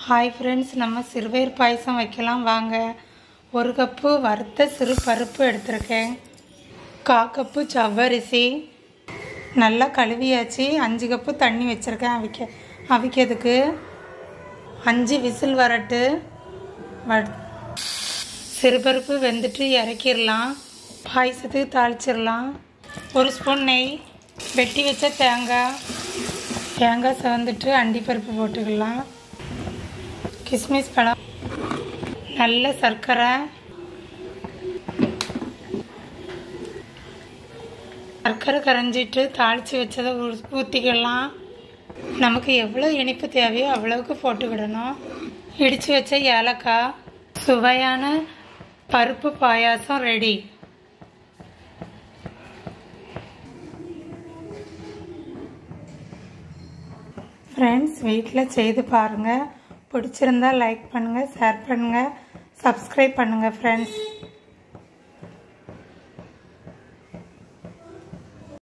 hi friends நம்ம சிறுபயிர் பாயசம் வைக்கலாம் வாங்க ஒரு கப்பு வறுத்த சிறு பருப்பு எடுத்திருக்கேன் கா கப்பு சவ்வரிசி நல்லா கழுவியாச்சு அஞ்சு கப்பு தண்ணி வச்சுருக்கேன் அவிக்க அவிக்கிறதுக்கு அஞ்சு விசில் வரட்டு வ சிறுபருப்பு வெந்துட்டு இறக்கிடலாம் பாயசத்துக்கு தாளிச்சிடலாம் ஒரு ஸ்பூன் நெய் வெட்டி வச்ச தேங்காய் தேங்காய் செவந்துட்டு அண்டிப்பருப்பு போட்டுக்கலாம் கிஸ்மிஸ் பழம் நல்ல சர்க்கரை சர்க்கரை கரைஞ்சிட்டு தாளித்து வச்சதை ஊ- ஊற்றிக்கலாம் நமக்கு எவ்வளோ இனிப்பு தேவையோ அவ்வளவுக்கு போட்டுக்கிடணும் இடித்து வச்ச ஏலக்காய் சுவையான பருப்பு பாயாசம் ரெடி ஃப்ரெண்ட்ஸ் வீட்டில் செய்து பாருங்கள் பிடிச்சிருந்தா லைக் பண்ணுங்கள் ஷேர் பண்ணுங்கள் சப்ஸ்கிரைப் பண்ணுங்கள் ஃப்ரெண்ட்ஸ்